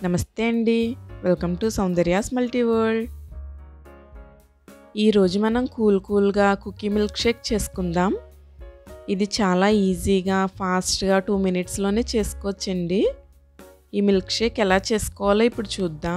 నమస్తే అండి welcome to Soundarya's multi world ఈరోజు మనం కూల్ కూల్గా కుకీ మిల్క్ షేక్ చేసుకుందాం ఇది చాలా ఈజీగా ఫాస్ట్గా టూ మినిట్స్లోనే చేసుకోవచ్చండి ఈ మిల్క్ షేక్ ఎలా చేసుకోవాలో ఇప్పుడు చూద్దాం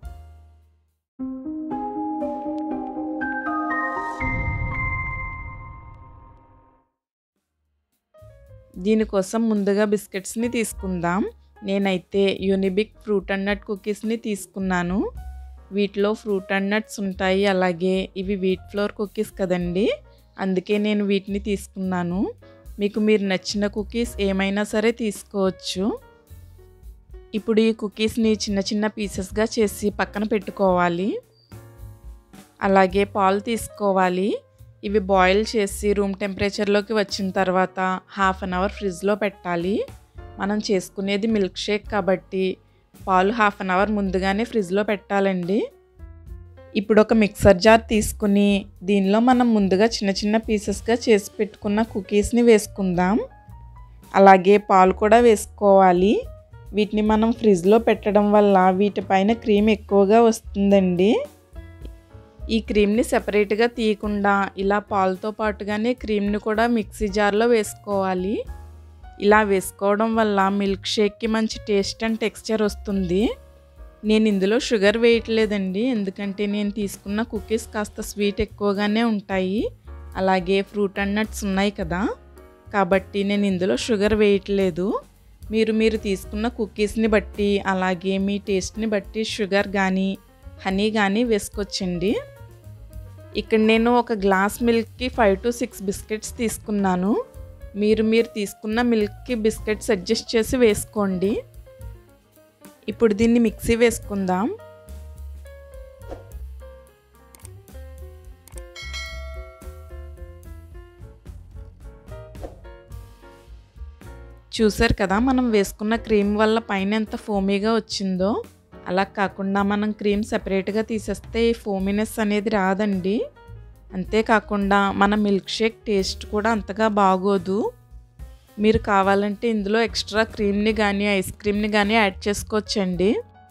దీనికోసం ముందుగా బిస్కెట్స్ని తీసుకుందాం నేనైతే యూనిబిక్ ఫ్రూట్ అండ్ నట్ కుకీస్ని తీసుకున్నాను వీటిలో ఫ్రూట్ అండ్ నట్స్ ఉంటాయి అలాగే ఇవి వీట్ ఫ్లోర్ కుకీస్ కదండి అందుకే నేను వీటిని తీసుకున్నాను మీకు మీరు నచ్చిన కుకీస్ ఏమైనా సరే తీసుకోవచ్చు ఇప్పుడు ఈ కుకీస్ని చిన్న చిన్న పీసెస్గా చేసి పక్కన పెట్టుకోవాలి అలాగే పాలు తీసుకోవాలి ఇవి బాయిల్ చేసి రూమ్ టెంపరేచర్లోకి వచ్చిన తర్వాత హాఫ్ అన్ అవర్ ఫ్రిడ్జ్లో పెట్టాలి మనం చేసుకునేది మిల్క్ షేక్ కాబట్టి పాలు హాఫ్ అన్ అవర్ ముందుగానే ఫ్రిడ్జ్లో పెట్టాలండి ఇప్పుడు ఒక మిక్సర్ జార్ తీసుకుని దీనిలో మనం ముందుగా చిన్న చిన్న పీసెస్గా చేసి పెట్టుకున్న కుకీస్ని వేసుకుందాం అలాగే పాలు కూడా వేసుకోవాలి వీటిని మనం ఫ్రిడ్జ్లో పెట్టడం వల్ల వీటిపైన క్రీమ్ ఎక్కువగా వస్తుందండి ఈ క్రీమ్ని సెపరేట్గా తీయకుండా ఇలా పాలతో పాటుగానే క్రీమ్ని కూడా మిక్సీ జార్లో వేసుకోవాలి ఇలా వేసుకోవడం వల్ల మిల్క్ షేక్కి మంచి టేస్ట్ అండ్ టెక్స్చర్ వస్తుంది నేను ఇందులో షుగర్ వేయట్లేదండి ఎందుకంటే నేను తీసుకున్న కుకీస్ కాస్త స్వీట్ ఎక్కువగానే ఉంటాయి అలాగే ఫ్రూట్ అండ్ నట్స్ ఉన్నాయి కదా కాబట్టి నేను ఇందులో షుగర్ వేయట్లేదు మీరు మీరు తీసుకున్న కుకీస్ని బట్టి అలాగే మీ టేస్ట్ని బట్టి షుగర్ కానీ హనీ కానీ వేసుకోవచ్చండి ఇక్కడ నేను ఒక గ్లాస్ మిల్క్కి ఫైవ్ టు సిక్స్ బిస్కెట్స్ తీసుకున్నాను మీరు మీరు తీసుకున్న మిల్క్కి బిస్కెట్స్ అడ్జస్ట్ చేసి వేసుకోండి ఇప్పుడు దీన్ని మిక్సీ వేసుకుందాం చూసారు కదా మనం వేసుకున్న క్రీమ్ వల్ల పైన ఎంత ఫోమీగా వచ్చిందో అలా కాకుండా మనం క్రీమ్ సెపరేట్గా తీసేస్తే ఈ ఫోమీనెస్ అనేది రాదండి అంతేకాకుండా మన మిల్క్ షేక్ టేస్ట్ కూడా అంతగా బాగోదు మీరు కావాలంటే ఇందులో ఎక్స్ట్రా క్రీమ్ని కానీ ఐస్ క్రీమ్ని కానీ యాడ్ చేసుకోవచ్చండి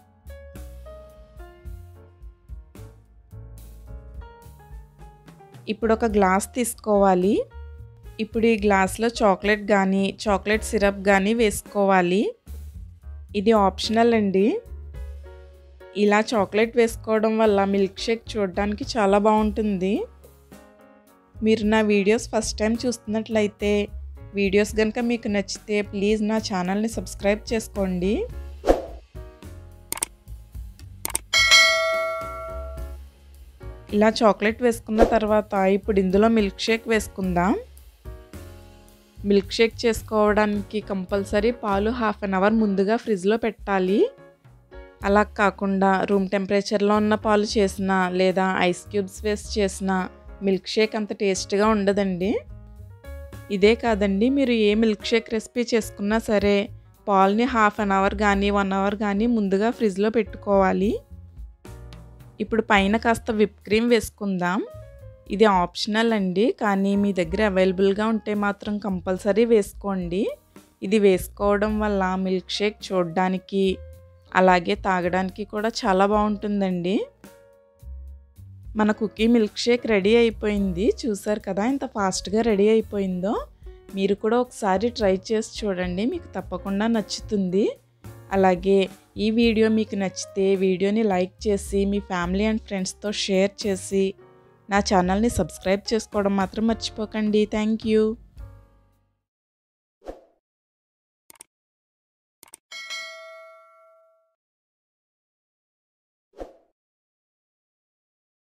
ఇప్పుడు ఒక గ్లాస్ తీసుకోవాలి ఇప్పుడు ఈ గ్లాస్లో చాక్లెట్ కానీ చాక్లెట్ సిరప్ కానీ వేసుకోవాలి ఇది ఆప్షనల్ అండి ఇలా చాక్లెట్ వేసుకోవడం వల్ల మిల్క్ షేక్ చూడడానికి చాలా బాగుంటుంది మీరు నా వీడియోస్ ఫస్ట్ టైం చూస్తున్నట్లయితే వీడియోస్ కనుక మీకు నచ్చితే ప్లీజ్ నా ఛానల్ని సబ్స్క్రైబ్ చేసుకోండి ఇలా చాక్లెట్ వేసుకున్న తర్వాత ఇప్పుడు ఇందులో మిల్క్ షేక్ వేసుకుందాం మిల్క్ షేక్ చేసుకోవడానికి కంపల్సరీ పాలు హాఫ్ అన్ అవర్ ముందుగా ఫ్రిడ్జ్లో పెట్టాలి అలా కాకుండా రూమ్ టెంపరేచర్లో ఉన్న పాలు చేసిన లేదా ఐస్ క్యూబ్స్ వేసి చేసిన మిల్క్ షేక్ అంత టేస్ట్గా ఉండదండి ఇదే కాదండి మీరు ఏ మిల్క్ షేక్ రెసిపీ చేసుకున్నా సరే పాల్ని హాఫ్ అన్ అవర్ కానీ వన్ అవర్ కానీ ముందుగా ఫ్రిడ్జ్లో పెట్టుకోవాలి ఇప్పుడు పైన కాస్త విప్ క్రీమ్ వేసుకుందాం ఇది ఆప్షనల్ అండి కానీ మీ దగ్గర అవైలబుల్గా ఉంటే మాత్రం కంపల్సరీ వేసుకోండి ఇది వేసుకోవడం వల్ల మిల్క్ షేక్ చూడడానికి అలాగే తాగడానికి కూడా చాలా బాగుంటుందండి మన కుకీ మిల్క్ షేక్ రెడీ అయిపోయింది చూసారు కదా ఎంత ఫాస్ట్గా రెడీ అయిపోయిందో మీరు కూడా ఒకసారి ట్రై చేసి చూడండి మీకు తప్పకుండా నచ్చుతుంది అలాగే ఈ వీడియో మీకు నచ్చితే వీడియోని లైక్ చేసి మీ ఫ్యామిలీ అండ్ ఫ్రెండ్స్తో షేర్ చేసి నా ఛానల్ని సబ్స్క్రైబ్ చేసుకోవడం మాత్రం మర్చిపోకండి థ్యాంక్ యూ